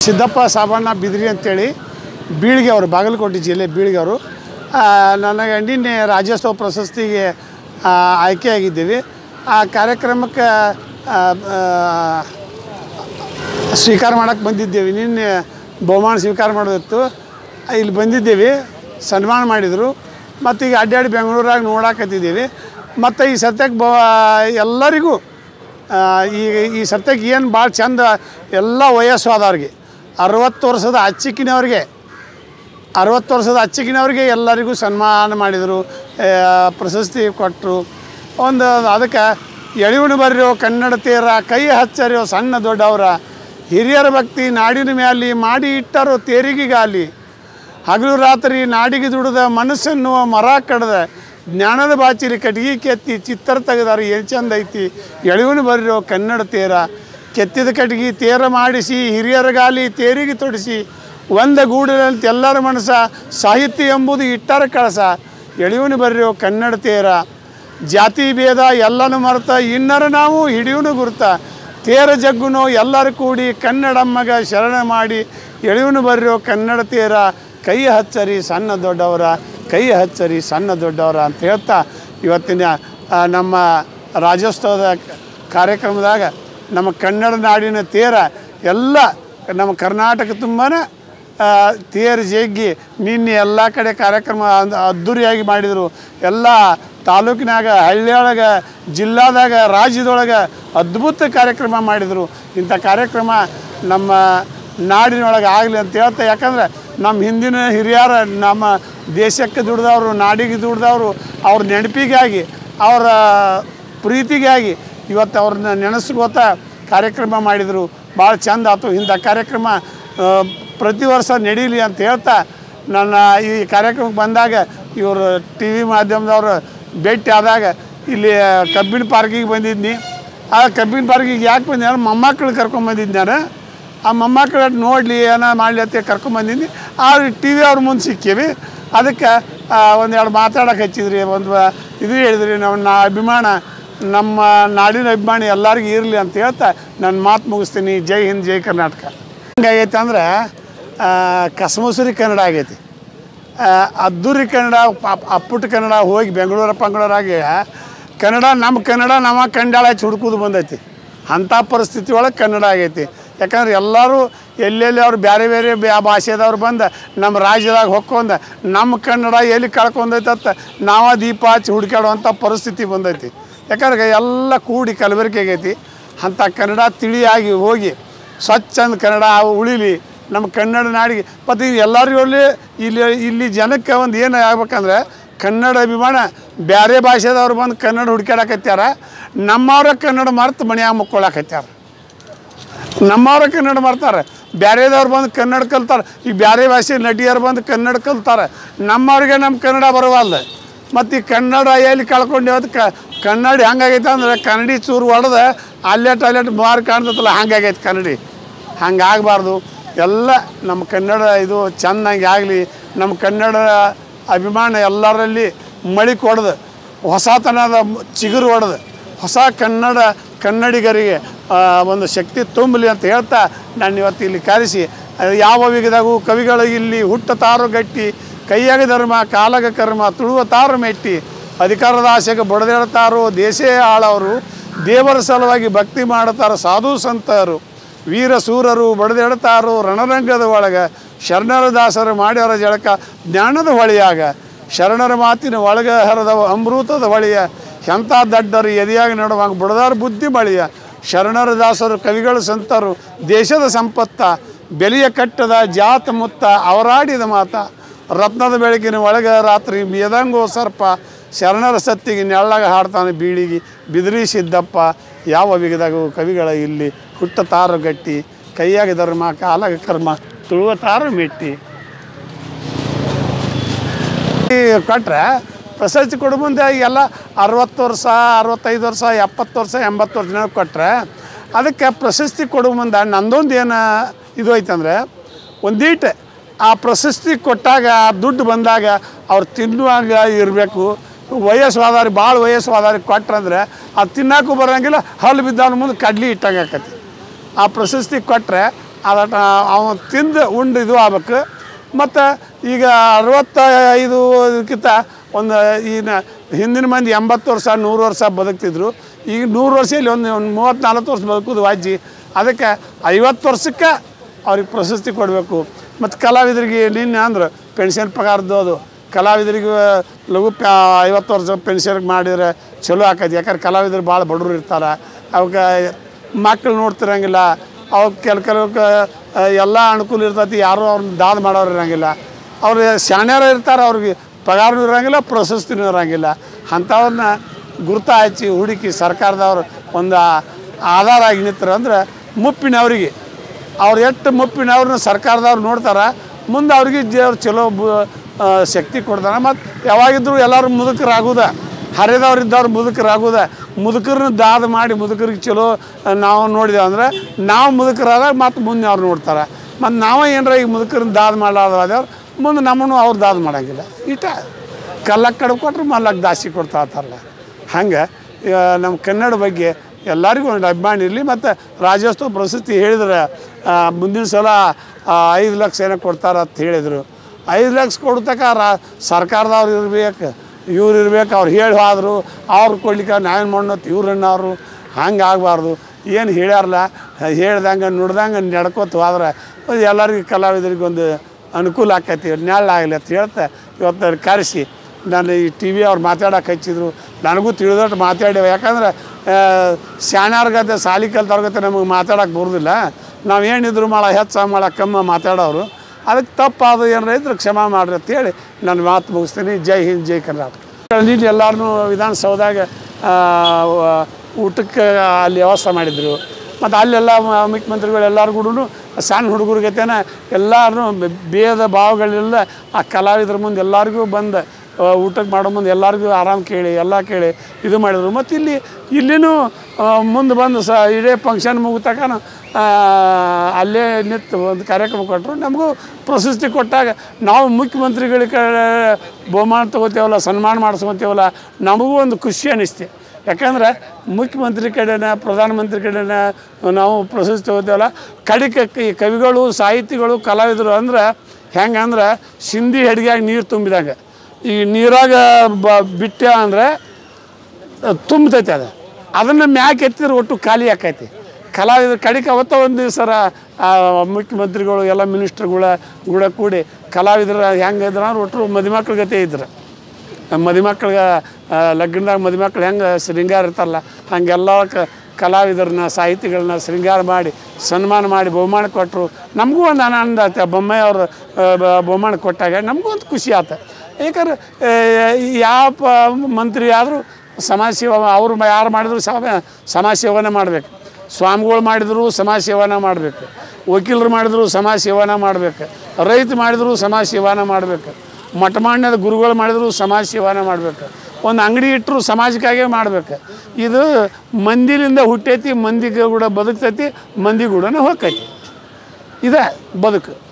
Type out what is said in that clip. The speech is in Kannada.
ಸಿದ್ದಪ್ಪ ಸಾಬಣ್ಣ ಬಿದ್ರಿ ಅಂತೇಳಿ ಬೀಳಿಗೆ ಅವರು ಬಾಗಲಕೋಟೆ ಜಿಲ್ಲೆ ಬೀಳಿಗೆ ಅವರು ಆ, ನನಗೆ ನಿನ್ನೆ ರಾಜ್ಯೋತ್ಸವ ಪ್ರಶಸ್ತಿಗೆ ಆ, ಆಯ್ಕೆಯಾಗಿದ್ದೀವಿ ಆ ಕಾರ್ಯಕ್ರಮಕ್ಕೆ ಆ, ಆ, ಸ್ವೀಕಾರ ಮಾಡೋಕ್ಕೆ ಬಂದಿದ್ದೇವೆ ನಿನ್ನೆ ಬಹುಮಾನ ಸ್ವೀಕಾರ ಮಾಡೋದಿತ್ತು ಇಲ್ಲಿ ಬಂದಿದ್ದೇವೆ ಸನ್ಮಾನ ಮಾಡಿದರು ಮತ್ತು ಈಗ ಅಡ್ಡಾಡಿ ಬೆಂಗಳೂರಾಗ ನೋಡಾಕತ್ತಿದ್ದೀವಿ ಮತ್ತು ಈ ಸತ್ಯಕ್ಕೆ ಬ ಎಲ್ಲರಿಗೂ ಆ, ಈಗ ಈ ಸತ್ಯಕ್ಕೆ ಏನು ಭಾಳ ಚಂದ ಎಲ್ಲ ವಯಸ್ಸು ಆದವ್ರಿಗೆ ಅರವತ್ತು ವರ್ಷದ ಅಚ್ಚಿಕ್ಕಿನವ್ರಿಗೆ ಅರವತ್ತು ವರ್ಷದ ಅಚ್ಚಿಗಿನವ್ರಿಗೆ ಎಲ್ಲರಿಗೂ ಸನ್ಮಾನ ಮಾಡಿದರು ಆ, ಪ್ರಶಸ್ತಿ ಕೊಟ್ಟರು ಒಂದು ಅದಕ್ಕೆ ಎಳಿವಣಿ ಬರ್ರಿಯೋ ಕನ್ನಡತಿಯರ ಕೈ ಹಚ್ಚರಿಯೋ ಸಣ್ಣ ದೊಡ್ಡವರ ಹಿರಿಯರ ಭಕ್ತಿ ನಾಡಿನ ಮ್ಯಾಲಿ ಮಾಡಿ ಇಟ್ಟರೋ ತೇರಿಗಿಗಾಲಿ ಹಗಲು ರಾತ್ರಿ ನಾಡಿಗೆ ದುಡಿದ ಮನಸ್ಸೆನ್ನುವ ಮರ ಕಡ್ದ ಜ್ಞಾನದ ಬಾಚಿಲಿ ಕಟ್ಗಿ ಕೆತ್ತಿ ಚಿತ್ರ ತೆಗೆದಾರ ಏನು ಚಂದ ಐತಿ ಎಳಿವಣಿ ಬರ್ರಿಯೋ ಕನ್ನಡ ತೇರ ಕೆತ್ತಿದ ಕಟ್ಗಿ ತೇರ ಮಾಡಿಸಿ ಹಿರಿಯರ ಗಾಲಿ ತೇರಿಗೆ ತೊಡಿಸಿ ಒಂದ ಗೂಡಿನಂತೆ ಎಲ್ಲರ ಮನಸ್ಸ ಸಾಹಿತ್ಯ ಎಂಬುದು ಇಟ್ಟರ ಕಳಸ ಎಳಿವನು ಬರ್ರಿಯೋ ಕನ್ನಡ ತೇರ ಜಾತಿ ಭೇದ ಎಲ್ಲನೂ ಮರೆತ ಇನ್ನರ ನಾವು ಹಿಡಿಯುನು ಗುರುತ ತೇರ ಜಗ್ಗುನು ಎಲ್ಲರೂ ಕೂಡಿ ಕನ್ನಡಮ್ಮಗ ಶರಣ ಮಾಡಿ ಎಳಿವನು ಬರ್ರಿಯೋ ಕನ್ನಡ ತೇರ ಕೈ ಹಚ್ಚರಿ ಸಣ್ಣ ದೊಡ್ಡವರ ಕೈ ಹಚ್ಚರಿ ಸಣ್ಣ ದೊಡ್ಡವರ ಅಂತ ಹೇಳ್ತಾ ಇವತ್ತಿನ ಆ, ನಮ್ಮ ರಾಜ್ಯೋತ್ಸವದ ಕಾರ್ಯಕ್ರಮದಾಗ ನಮ್ಮ ಕನ್ನಡ ನಾಡಿನ ತೇರ ಎಲ್ಲ ನಮ್ಮ ಕರ್ನಾಟಕ ತುಂಬಾ ತೇರು ಜಗ್ಗಿ ನಿನ್ನೆ ಎಲ್ಲ ಕಡೆ ಕಾರ್ಯಕ್ರಮ ಅಂದ್- ಅದ್ಧೂರಿಯಾಗಿ ಮಾಡಿದರು ಎಲ್ಲ ತಾಲೂಕಿನಾಗ ಹಳ್ಳಿಯೊಳಗೆ ಜಿಲ್ಲಾದಾಗ ರಾಜ್ಯದೊಳಗೆ ಅದ್ಭುತ ಕಾರ್ಯಕ್ರಮ ಮಾಡಿದರು ಇಂಥ ಕಾರ್ಯಕ್ರಮ ನಮ್ಮ ನಾಡಿನೊಳಗೆ ಆಗಲಿ ಅಂತ ಹೇಳ್ತಾ ಯಾಕಂದ್ರೆ ನಮ್ಮ ಹಿಂದಿನ ಹಿರಿಯರ ನಮ್ಮ ದೇಶಕ್ಕೆ ದುಡ್ದವರು ನಾಡಿಗೆ ದುಡ್ದವರು ಅವ್ರ ನೆನಪಿಗಾಗಿ ಅವರ ಪ್ರೀತಿಗಾಗಿ ಇವತ್ತು ಅವ್ರನ್ನ ನೆನೆಸ್ಕೋತ ಕಾರ್ಯಕ್ರಮ ಮಾಡಿದರು ಭಾಳ ಚಂದ ಆಯ್ತು ಇಂಥ ಕಾರ್ಯಕ್ರಮ ಆ, ಪ್ರತಿ ವರ್ಷ ನಡೀಲಿ ಅಂತ ಹೇಳ್ತಾ ನನ್ನ ಈ ಕಾರ್ಯಕ್ರಮಕ್ಕೆ ಬಂದಾಗ ಇವರು ಟಿ ವಿ ಮಾಧ್ಯಮದವರು ಭೇಟಿ ಆದಾಗ ಇಲ್ಲಿ ಕಬ್ಬಿನ ಪಾರ್ಕಿಗೆ ಬಂದಿದ್ನಿ ಆ ಕಬ್ಬಿನ ಪಾರ್ಕಿಗೆ ಯಾಕೆ ಬಂದೆ ಅಂದ್ರೆ ಮೊಮ್ಮಕ್ಕಳು ಕರ್ಕೊಂಬಂದಿದ್ದು ನಾನು ಆ ಮೊಮ್ಮಕ್ಕಳು ನೋಡಲಿ ಏನೋ ಮಾಡಲಿ ಅಂತ ಕರ್ಕೊಂಬಂದಿದ್ನಿ ಆ ಟಿ ವಿ ಅವ್ರ ಮುಂದೆ ಸಿಕ್ಕೀವಿ ಅದಕ್ಕೆ ಒಂದೆರಡು ಮಾತಾಡೋಕೆ ಹಚ್ಚಿದ್ರಿ ಒಂದು ಇದು ಹೇಳಿದ್ರಿ ನಾವು ನಾ ಅಭಿಮಾನ ನಮ್ಮ ನಾಡಿನ ಅಭಿಮಾನಿ ಎಲ್ಲರಿಗೂ ಇರಲಿ ಅಂತ ಹೇಳ್ತಾ ನನ್ನ ಮಾತು ಮುಗಿಸ್ತೀನಿ ಜೈ ಹಿಂದ್ ಜೈ ಕರ್ನಾಟಕ ಹೆಂಗಾಗೈತೆ ಅಂದ್ರೆ ಆ, ಕಸಮುಸುರಿ ಕನ್ನಡ ಆಗೈತಿ ಆ, ಅದ್ದೂರಿ ಕನ್ನಡ ಪಾಪ್- ಅಪ್ಪುಟ ಕನ್ನಡ ಹೋಗಿ ಬೆಂಗಳೂರು ಪಂಗಳೂರಾಗಿ ಕನ್ನಡ ನಮ್ಮ ಕನ್ನಡ ನಮ್ಮ ಕಂಡಾಳ ಹಚ್ಚಿ ಹುಡುಕುದು ಬಂದೈತಿ ಅಂಥ ಪರಿಸ್ಥಿತಿ ಒಳಗೆ ಕನ್ನಡ ಆಗೈತಿ ಯಾಕಂದ್ರೆ ಎಲ್ಲರೂ ಎಲ್ಲೆಲ್ಲಿ ಅವ್ರು ಬೇರೆ ಬೇರೆ ಬ್ಯಾ ಭಾಷೆದವ್ರು ಬಂದು ನಮ್ಮ ರಾಜ್ಯದಾಗ ಹೊಕ್ಕೊಂಡ ನಮ್ಮ ಕನ್ನಡ ಎಲ್ಲಿ ಕಳ್ಕೊಂಡೈತತ್ತ ನಾವ ದೀಪ ಹಚ್ಚಿ ಹುಡುಕಾಡುವಂಥ ಪರಿಸ್ಥಿತಿ ಬಂದೈತಿ ಯಾಕಂದ್ರೆ ಎಲ್ಲ ಕೂಡಿ ಕಲಬೆರಕೆ ಆಗೈತಿ ಅಂಥ ಕನ್ನಡ ತಿಳಿಯಾಗಿ ಹೋಗಿ ಸ್ವಚ್ಛಂದ ಕನ್ನಡ ಉಳಿಲಿ ನಮ್ಮ ಕನ್ನಡ ನಾಡಿಗೆ ಮತ್ತು ಇದು ಎಲ್ಲರಿಗೂ ಅಲ್ಲಿ ಇಲ್ಲಿ ಇಲ್ಲಿ ಜನಕ್ಕೆ ಒಂದು ಏನು ಆಗ್ಬೇಕಂದ್ರೆ ಕನ್ನಡ ಅಭಿಮಾನ ಬೇರೆ ಭಾಷೆದವ್ರು ಬಂದು ಕನ್ನಡ ಹುಡ್ಕ್ಯಾಡಕತ್ಯಾರ ನಮ್ಮವ್ರ ಕನ್ನಡ ಮರ್ತು ಮನ್ಯಾಗ ಮುಕ್ಕೊಳಕತ್ಯಾರ ನಮ್ಮವ್ರ ಕನ್ನಡ ಮಾಡ್ತಾರೆ ಬೇರೆದವ್ರು ಬಂದು ಕನ್ನಡ ಕಲ್ತಾರೆ ಈ ಬೇರೆ ಭಾಷೆ ನಟಿಯರು ಬಂದು ಕನ್ನಡ ಕಲ್ತಾರೆ ನಮ್ಮವ್ರಿಗೆ ನಮ್ಮ ಕನ್ನಡ ಬರವಲ್ದು ಮತ್ತು ಈ ಕನ್ನಡ ಎಲ್ಲಿ ಕಳ್ಕೊಂಡೇವತ್ತು ಕ ಕನ್ನಡ ಹೆಂಗಾಗೈತೆ ಅಂದ್ರೆ ಕನ್ನಡಿ ಚೂರು ಹೊಡೆದ ಅಲ್ಲೆಟ್ ಅಲ್ಲೆಟ್ ಮಾರು ಕಾಣ್ತೈತಲ್ಲ ಹಂಗಾಗೈತೆ ಕನ್ನಡಿ ಹಂಗಾಗಬಾರ್ದು ಎಲ್ಲ ನಮ್ಮ ಕನ್ನಡ ಇದು ಚೆನ್ನಾಗಿ ಆಗಲಿ ನಮ್ಮ ಕನ್ನಡ ಅಭಿಮಾನ ಎಲ್ಲರಲ್ಲಿ ಮಳಿ ಕೊಡ್ದು ಹೊಸತನದ ಚಿಗುರು ಹೊಡೆದು ಹೊಸ ಕನ್ನಡ ಕನ್ನಡಿಗರಿಗೆ ಆ, ಒಂದು ಶಕ್ತಿ ತುಂಬಲಿ ಅಂತ ಹೇಳ್ತಾ ನಾನು ಇವತ್ತು ಇಲ್ಲಿ ಕರೆಸಿ ಅದು ಯಾವ ವಿಗದಾಗೂ ಕವಿಗಳು ಇಲ್ಲಿ ಹುಟ್ಟತಾರು ಗಟ್ಟಿ ಕೈಯಾಗ ಧರ್ಮ ಕಾಲಗ ಕರ್ಮ ತುಳುವ ತಾರು ಮೆಟ್ಟಿ ಅಧಿಕಾರದ ಆಸೆಗೆ ಬಡದೇಳ್ತಾರೋ ದೇಶೇ ಆಳವರು ದೇವರ ಸಲುವಾಗಿ ಭಕ್ತಿ ಮಾಡುತ್ತಾರೆ ಸಾಧು ಸಂತರು ವೀರ ಸೂರರು ಬಡದೆಡ್ತಾರೋ ರಣರಂಗದ ಒಳಗೆ ಶರಣರ ದಾಸರು ಮಾಡ್ಯಾರ ಜಳಕ ಜ್ಞಾನದ ಹೊಳೆಯಾಗ ಶರಣರ ಮಾತಿನ ಒಳಗ ಹರಿದ ಅಮೃತದ ಹೊಳೆಯ ಎಂಥ ದಡ್ಡರು ಎದೆಯಾಗ ನಡುವಾಗ ಬಡದಾರ ಬುದ್ಧಿ ಮಳೆಯ ಶರಣರ ದಾಸರು ಕವಿಗಳು ಸಂತರು ದೇಶದ ಸಂಪತ್ತ ಬೆಲೆಯ ಕಟ್ಟದ ಜಾತ ಮುತ್ತ ಅವರಾಡಿದ ಮಾತ ರತ್ನದ ಬೆಳಕಿನ ಒಳಗ ರಾತ್ರಿ ಮೇದಂಗೋ ಸರ್ಪ ಶರಣರ ಸತ್ತಿಗೆ ನೆಳ್ಳಾಗ ಹಾಡ್ತಾನೆ ಬೀಳಿಗಿ ಬಿದಿರಿ ಸಿದ್ದಪ್ಪ ಯಾವ ವಿಗದಾಗೂ ಕವಿಗಳ ಇಲ್ಲಿ ಹುಟ್ಟ ತಾರು ಗಟ್ಟಿ ಕೈಯಾಗ ಧರ್ಮ ಕಾಲಾಗ ಕರ್ಮ ತುಳುವ ತಾರು ಮೆಟ್ಟಿ ಈ ಕೊಟ್ರೆ ಪ್ರಶಸ್ತಿ ಕೊಡೋ ಮುಂದೆ ಎಲ್ಲ ಅರವತ್ತು ವರ್ಷ ಅರವತ್ತೈದು ವರ್ಷ ಎಪ್ಪತ್ತು ವರ್ಷ ಎಂಬತ್ತು ವರ್ಷ ಜನ ಕೊಟ್ಟರೆ ಅದಕ್ಕೆ ಪ್ರಶಸ್ತಿ ಕೊಡೋ ಮುಂದೆ ನಂದೊಂದು ಏನು ಇದು ಐತಂದ್ರೆ ಒಂದೀಟ್ ಆ ಪ್ರಶಸ್ತಿ ಕೊಟ್ಟಾಗ ಆ ದುಡ್ಡು ಬಂದಾಗ ಅವ್ರು ತಿನ್ನುವಾಗ ಇರಬೇಕು ವಯಸ್ಸಾದಾರಿ ಭಾಳ ವಯಸ್ಸಾದಾರಿ ಕೊಟ್ರಂದ್ರೆ ಅದು ತಿನ್ನಕ್ಕೂ ಬರೋಂಗಿಲ್ಲ ಹಲ್ಲು ಬಿದ್ದವನ ಮುಂದೆ ಕಡ್ಲಿ ಇಟ್ಟಂಗೆ ಆಕತಿ ಆ ಪ್ರಶಸ್ತಿ ಕೊಟ್ಟರೆ ಅದಟ ಅವನು ತಿಂದು ಉಂಡು ಇದು ಆಗ್ಬೇಕು ಮತ್ತು ಈಗ ಅರವತ್ತೈದು ಇದಕ್ಕಿಂತ ಒಂದು ಈಗಿನ ಹಿಂದಿನ ಮಂದಿ ಎಂಬತ್ತು ವರ್ಷ ನೂರು ವರ್ಷ ಬದುಕ್ತಿದ್ರು ಈಗ ನೂರು ವರ್ಷ ಇಲ್ಲಿ ಒಂದು ಒಂದು ಮೂವತ್ತು ನಲ್ವತ್ತು ವರ್ಷ ಬದುಕೋದು ವಾಜಿ ಅದಕ್ಕೆ ಐವತ್ತು ವರ್ಷಕ್ಕೆ ಅವ್ರಿಗೆ ಪ್ರಶಸ್ತಿ ಕೊಡಬೇಕು ಮತ್ತು ಕಲಾವಿದರಿಗೆ ನಿನ್ನೆ ಅಂದ್ರೆ ಪೆನ್ಷನ್ ಪಗಾರದ್ದು ಅದು ಕಲಾವಿದರಿಗೆ ಲಘು ಪ್ಯಾ ಐವತ್ತು ವರ್ಷ ಪೆನ್ಷನ್ ಮಾಡಿದ್ರೆ ಚಲೋ ಆಕೈತಿ ಯಾಕಂದ್ರೆ ಕಲಾವಿದರು ಭಾಳ ಬಡವ್ರು ಇರ್ತಾರೆ ಅವಕ್ಕೆ ಮಕ್ಳು ನೋಡ್ತಿರಂಗಿಲ್ಲ ಅವ್ಕೆ ಕೆಲ ಕೆಲವಕ್ಕೆ ಎಲ್ಲ ಅನುಕೂಲ ಇರ್ತೈತಿ ಯಾರೂ ಅವ್ರನ್ನ ದಾದ ಮಾಡೋರು ಇರಂಗಿಲ್ಲ ಅವ್ರು ಶಾಣ್ಯಾರ ಇರ್ತಾರೆ ಅವ್ರಿಗೆ ಪಗಾರನೂ ಇರಂಗಿಲ್ಲ ಪ್ರಶಸ್ತಿನೂ ಇರಂಗಿಲ್ಲ ಅಂಥವನ್ನ ಗುರುತ ಹಚ್ಚಿ ಹುಡುಕಿ ಸರ್ಕಾರದವ್ರು ಒಂದು ಆಧಾರ ಆಗಿ ನಿಂತರು ಅಂದ್ರೆ ಮುಪ್ಪಿನವರಿಗೆ ಅವ್ರು ಎಷ್ಟು ಮುಪ್ಪಿನವ್ರನ್ನ ಸರ್ಕಾರದವ್ರು ನೋಡ್ತಾರೆ ಮುಂದೆ ಅವ್ರಿಗೆ ದೇವ್ರು ಚಲೋ ಬು ಆ, ಶಕ್ತಿ ಕೊಡ್ತಾನೆ ಮತ್ತು ಯಾವಾಗಿದ್ದರೂ ಎಲ್ಲರೂ ಮುದುಕರಾಗುದ ಹರಿದವ್ರು ಇದ್ದವ್ರು ಮುದುಕರಾಗುದ ಮುದುಕರನ್ನ ದಾದ ಮಾಡಿ ಮುದುಕರಿಗೆ ಚಲೋ ಆ, ನಾವು ನೋಡಿದೆವು ಅಂದ್ರೆ ನಾವು ಮುದುಕರಾದಾಗ ಮತ್ತು ಮುಂದೆ ಅವ್ರು ನೋಡ್ತಾರೆ ಮತ್ತು ನಾವೇ ಏನಾರ ಈಗ ಮುದುಕರನ್ನ ದಾದ ಮಾಡಲಾದವ್ರು ಮುಂದೆ ನಮ್ಮನ್ನು ಅವ್ರು ದಾದ ಮಾಡೋಂಗಿಲ್ಲ ಇಟ ಕಲ್ಲಕ್ಕೆ ಕಡ್ದು ಕೊಟ್ರೆ ಮಲ್ಲಕ್ಕೆ ದಾಸಿ ಕೊಡ್ತಾ ಇರ್ತಾರಲ್ಲ ಹಂಗೆ ಈಗ ನಮ್ಮ ಕನ್ನಡ ಬಗ್ಗೆ ಎಲ್ಲರಿಗೂ ಒಂದು ಅಭಿಮಾನ ಇರಲಿ ಮತ್ತು ರಾಜ್ಯೋತ್ಸವ ಪ್ರಶಸ್ತಿ ಹೇಳಿದ್ರೆ ಆ, ಮುಂದಿನ ಸಲ ಆ, ಐದು ಲಕ್ಷ ಏನೋ ಕೊಡ್ತಾರೆ ಅಂತ ಹೇಳಿದರು ಐದು ಲಕ್ಷ ಕೊಡ್ತಕ್ಕ ರಾ ಸರ್ಕಾರದವ್ರು ಇರ್ಬೇಕು ಇವ್ರು ಇರ್ಬೇಕು ಅವ್ರು ಹೇಳಿ ಹೋದ್ರು ಅವ್ರು ಕೊಡ್ಲಿಕ್ಕೆ ನಾವೇನು ಮಾಡೋತ್ ಇವ್ರನ್ನ ಅವರು ಹಂಗೆ ಆಗಬಾರ್ದು ಏನು ಹೇಳ್ಯಾರಲ್ಲ ಹೇಳ್ದಂಗೆ ನುಡ್ದಂಗೆ ನಡ್ಕೋತ ಹೋದ್ರೆ ಅದು ಎಲ್ಲರಿಗೂ ಕಲಾವಿದರಿಗೆ ಒಂದು ಅನುಕೂಲ ಆಕೈತಿ ನೆಳ್ಳಾಗಲಿ ಅಂತ ಹೇಳ್ತಾ ಇವತ್ತು ಕರೆಸಿ ನಾನು ಈ ಟಿ ವಿ ಅವ್ರು ಮಾತಾಡೋಕೆ ಹಚ್ಚಿದ್ರು ನನಗೂ ತಿಳಿದಟ್ಟು ಮಾತಾಡ್ಯಾವ ಯಾಕಂದ್ರೆ ಶಾಣ್ಯಾರ್ಗತೆ ಸಾಲಿ ಕಲ್ತವ್ರಗತೆ ನಮಗೆ ಮಾತಾಡೋಕೆ ಬರೋದಿಲ್ಲ ನಾವು ಏನಿದ್ರು ಮಾಡ ಹೆಚ್ಚ ಮಾಡ ಕಮ್ಮ ಮಾತಾಡೋರು ಅದಕ್ಕೆ ತಪ್ಪಾದು ಏನಾರ ಇದ್ರೆ ಕ್ಷಮಾ ಮಾಡ್ರಿ ಅಂತೇಳಿ ನಾನು ಮಾತು ಮುಗಿಸ್ತೀನಿ ಜೈ ಹಿಂದ್ ಜೈ ಕರ್ನಾಟಕ ನಿನ್ನೆ ಎಲ್ಲರೂ ವಿಧಾನಸೌಧಾಗ ಆ, ವ- ಊಟಕ್ಕೆ ಅಲ್ಲಿ ವ್ಯವಸ್ಥೆ ಮಾಡಿದರು ಮತ್ತು ಅಲ್ಲೆಲ್ಲ ಮ- ಮುಖ್ಯಮಂತ್ರಿಗಳು ಎಲ್ಲರೂ ಕೂಡ ಸಣ್ಣ ಹುಡುಗರಿಗತೇನ ಎಲ್ಲರೂ ಭೇದ ಭಾವಗಳೆಲ್ಲ ಆ ಕಲಾವಿದ್ರ ಮುಂದೆ ಎಲ್ಲರಿಗೂ ಬಂದು ಆ, ಊಟಕ್ಕೆ ಮಾಡೋ ಮುಂದೆ ಎಲ್ಲರಿಗೂ ಆರಾಮ್ ಕೇಳಿ ಎಲ್ಲ ಕೇಳಿ ಇದು ಮಾಡಿದರು ಮತ್ತು ಇಲ್ಲಿ ಇಲ್ಲಿನೂ ಮುಂದೆ ಬಂದು ಸ ಇಡೀ ಫಂಕ್ಷನ್ ಮುಗಿತಕನ ಅಲ್ಲೇ ನಿಂತು ಒಂದು ಕಾರ್ಯಕ್ರಮ ಕೊಟ್ಟರು ನಮಗೂ ಪ್ರಶಸ್ತಿ ಕೊಟ್ಟಾಗ ನಾವು ಮುಖ್ಯಮಂತ್ರಿಗಳ ಕಡೆ ಬಹುಮಾನ ತೊಗೋತೇವಲ್ಲ ಸನ್ಮಾನ ಮಾಡಿಸ್ಕೊತೇವಲ್ಲ ನಮಗೂ ಒಂದು ಖುಷಿ ಅನ್ನಿಸ್ತೆ ಯಾಕಂದ್ರೆ ಮುಖ್ಯಮಂತ್ರಿ ಕಡೆನ ಪ್ರಧಾನಮಂತ್ರಿ ಕಡೆನ ನಾವು ಪ್ರಶಸ್ತಿ ತೊಗೋತೇವಲ್ಲ ಕಡಿಕೆ ಈ ಕವಿಗಳು ಸಾಹಿತಿಗಳು ಕಲಾವಿದರು ಅಂದ್ರೆ ಹೆಂಗೆ ಅಂದ್ರೆ ಸಿಂಧಿ ಹೆಡ್ಗ್ಯಾಗ ನೀರು ತುಂಬಿದಾಗ ಈ ನೀರಾಗ ಬ ಬಿಟ್ಟೆ ಅಂದರೆ ತುಂಬತೈತೆ ಅದು ಅದನ್ನು ಮ್ಯಾಕ್ ಎತ್ತಿದ್ರೆ ಒಟ್ಟು ಖಾಲಿ ಆಕೈತಿ ಕಲಾವಿದ್ರು ಕಡಿಕೆ ಅವತ್ತ ಒಂದು ದಿವಸರ ಮುಖ್ಯಮಂತ್ರಿಗಳು ಎಲ್ಲ ಮಿನಿಸ್ಟ್ರುಗಳ ಕೂಡ ಕೂಡಿ ಕಲಾವಿದ್ರು ಹೆಂಗೆ ಇದ್ರ ಅಂದ್ರೆ ಒಟ್ಟು ಮದುಮಕ್ಳ ಗತೆ ಇದ್ರು ಮದುಮಕ್ಳಿಗೆ ಲಗ್ನದಾಗ ಮದುಮಕ್ಳು ಹೆಂಗೆ ಶೃಂಗಾರ ಇರ್ತಾರಲ್ಲ ಹಂಗೆಲ್ಲ ಕ ಕಲಾವಿದರನ್ನ ಸಾಹಿತಿಗಳನ್ನ ಶೃಂಗಾರ ಮಾಡಿ ಸನ್ಮಾನ ಮಾಡಿ ಬಹುಮಾನ ಕೊಟ್ಟರು ನಮಗೂ ಒಂದು ಆನಂದ ಆಯ್ತು ಬೊಮ್ಮಾಯಿ ಅವರು ಬಹುಮಾನ ಕೊಟ್ಟಾಗ ನಮಗೂ ಒಂದು ಖುಷಿ ಆಯ್ತು ಯಾಕಂದ್ರೆ ಆ, ಯಾವ ಪ ಮಂತ್ರಿ ಆದರೂ ಸಮಾಜ ಸೇವೆ ಅವರು ಯಾರು ಮಾಡಿದ್ರು ಸಮ ಸಮಾಜ ಸೇವನೆ ಮಾಡಬೇಕು ಸ್ವಾಮಿಗಳು ಮಾಡಿದ್ರು ಸಮಾಜ ಸೇವನೆ ಮಾಡಬೇಕು ವಕೀಲರು ಮಾಡಿದ್ರು ಸಮಾಜ ಸೇವನೆ ಮಾಡಬೇಕು ರೈತ ಮಾಡಿದ್ರು ಸಮಾಜ ಸೇವನೆ ಮಾಡಬೇಕು ಮಠ ಮಾನ್ಯದ ಗುರುಗಳು ಮಾಡಿದ್ರು ಸಮಾಜ ಸೇವನೆ ಮಾಡಬೇಕು ಒಂದು ಅಂಗಡಿ ಇಟ್ಟರು ಸಮಾಜಕ್ಕಾಗೇ ಮಾಡ್ಬೇಕು ಇದು ಮಂದಿಲಿಂದ ಹುಟ್ಟೈತಿ ಮಂದಿಗೆ ಕೂಡ ಬದುಕ್ತೈತಿ ಮಂದಿ ಕೂಡ ಹೋಗ್ತೈತಿ ಇದೇ ಬದುಕು